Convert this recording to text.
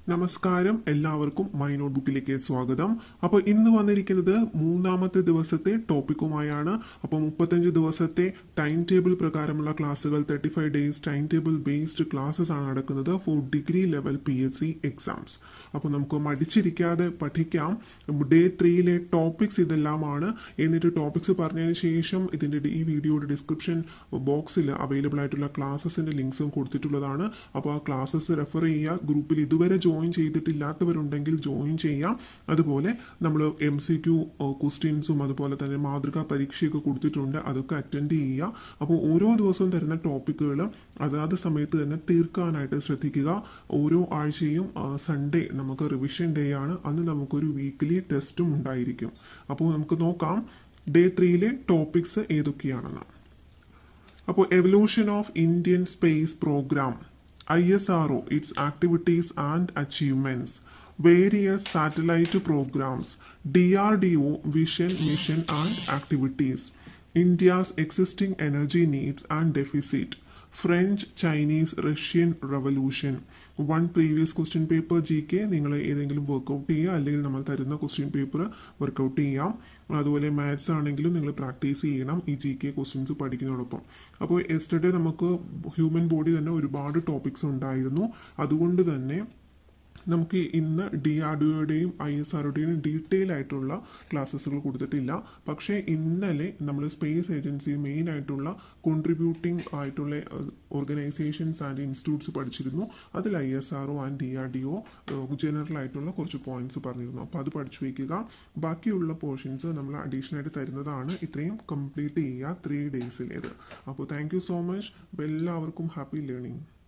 നമസ്കാരം എല്ലാവർക്കും മൈ നോട്ട്ബുക്കിലേക്ക് സ്വാഗതം അപ്പോൾ ഇന്ന് വന്നിരിക്കുന്നത് മൂന്നാമത്തെ ദിവസത്തെ ടോപ്പിക്കുമായാണ് അപ്പോൾ മുപ്പത്തഞ്ച് ദിവസത്തെ ടൈം ടേബിൾ പ്രകാരമുള്ള ക്ലാസ്സുകൾ thirty five days time table based classes ആണ് നടക്കുന്നത് for degree level P S C exams അപ്പോൾ നമുക്ക് മടിച്ചിരിക്കാതെ പഠിക്കാം ഡേ ത്രീയിലെ ടോപ്പിക്സ് ഇതെല്ലാമാണ് എന്നിട്ട് ടോപ്പിക്സ് പറഞ്ഞതിന് ശേഷം ഇതിൻ്റെ ഈ വീഡിയോയുടെ ഡിസ്ക്രിപ്ഷൻ ബോക്സിൽ അവൈലബിൾ ആയിട്ടുള്ള ക്ലാസ്സസിൻ്റെ ലിങ്ക്സും കൊടുത്തിട്ടുള്ളതാണ് അപ്പോൾ ആ ക്ലാസ്സസ് റെഫർ ചെയ്യുക ഗ്രൂപ്പിൽ ഇതുവരെ ജോയിൻ ചെയ്തിട്ടില്ലാത്തവരുണ്ടെങ്കിൽ ജോയിൻ ചെയ്യാം അതുപോലെ നമ്മൾ എം സി ക്യു ക്വസ്റ്റ്യൻസും അതുപോലെ തന്നെ മാതൃകാ പരീക്ഷയൊക്കെ കൊടുത്തിട്ടുണ്ട് അതൊക്കെ അറ്റൻഡ് ചെയ്യുക അപ്പോൾ ഓരോ ദിവസവും തരുന്ന ടോപ്പിക്കുകൾ അതാത് സമയത്ത് തന്നെ തീർക്കാനായിട്ട് ശ്രദ്ധിക്കുക ഓരോ ആഴ്ചയും സൺഡേ നമുക്ക് റിവിഷൻ ഡേ ആണ് അന്ന് നമുക്കൊരു വീക്ക്ലി ടെസ്റ്റും ഉണ്ടായിരിക്കും അപ്പോൾ നമുക്ക് നോക്കാം ഡേ ത്രീയിലെ ടോപ്പിക്സ് ഏതൊക്കെയാണെന്ന് അപ്പോൾ evolution of Indian space programme I S R O its activities and achievements various satellite programmes D R D O vision mission and activities India's existing energy needs and deficit French Chinese Russian revolution one previous question paper G K നിങ്ങൾ ഏതെങ്കിലും workout ചെയ്യുക അല്ലെങ്കിൽ നമ്മൾ തരുന്ന question paper work out ചെയ്യാം അതുപോലെ maths ആണെങ്കിലും നിങ്ങൾ പ്രാക്ടീസ് ചെയ്യണം ഈ ജി കെ ക്വസ്റ്റ്യൻസ് പഠിക്കുന്നതോടൊപ്പം അപ്പോൾ എസ്റ്റർഡേ നമുക്ക് ഹ്യൂമൻ ബോഡി തന്നെ ഒരുപാട് ടോപ്പിക്സ് ഉണ്ടായിരുന്നു അതുകൊണ്ട് തന്നെ നമുക്ക് ഇന്ന് ഡി ആർ ഡിയുടെയും ഐ എസ് ആറുടെയും ഡീറ്റെയിൽ ആയിട്ടുള്ള ക്ലാസ്സസുകൾ കൊടുത്തിട്ടില്ല പക്ഷേ ഇന്നലെ നമ്മൾ സ്പേസ് ഏജൻസി മെയിൻ ആയിട്ടുള്ള കോൺട്രിബ്യൂട്ടിംഗ് ആയിട്ടുള്ള ഓർഗനൈസേഷൻസ് ആൻഡ് ഇൻസ്റ്റിറ്റ്യൂട്ട്സ് പഠിച്ചിരുന്നു അതിൽ I S R O and D R D O general ആയിട്ടുള്ള കുറച്ച് പോയിന്റ്സ് പറഞ്ഞിരുന്നു അപ്പോൾ അത് പഠിച്ചു വയ്ക്കുക ബാക്കിയുള്ള പോർഷൻസ് നമ്മൾ അഡീഷണൽ ആയിട്ട് തരുന്നതാണ് ഇത്രയും കംപ്ലീറ്റ് ചെയ്യുക ത്രീ ഡേയ്സിലേത് അപ്പോൾ താങ്ക് യു സോ മച്ച് എല്ലാവർക്കും ഹാപ്പി ലേണിംഗ്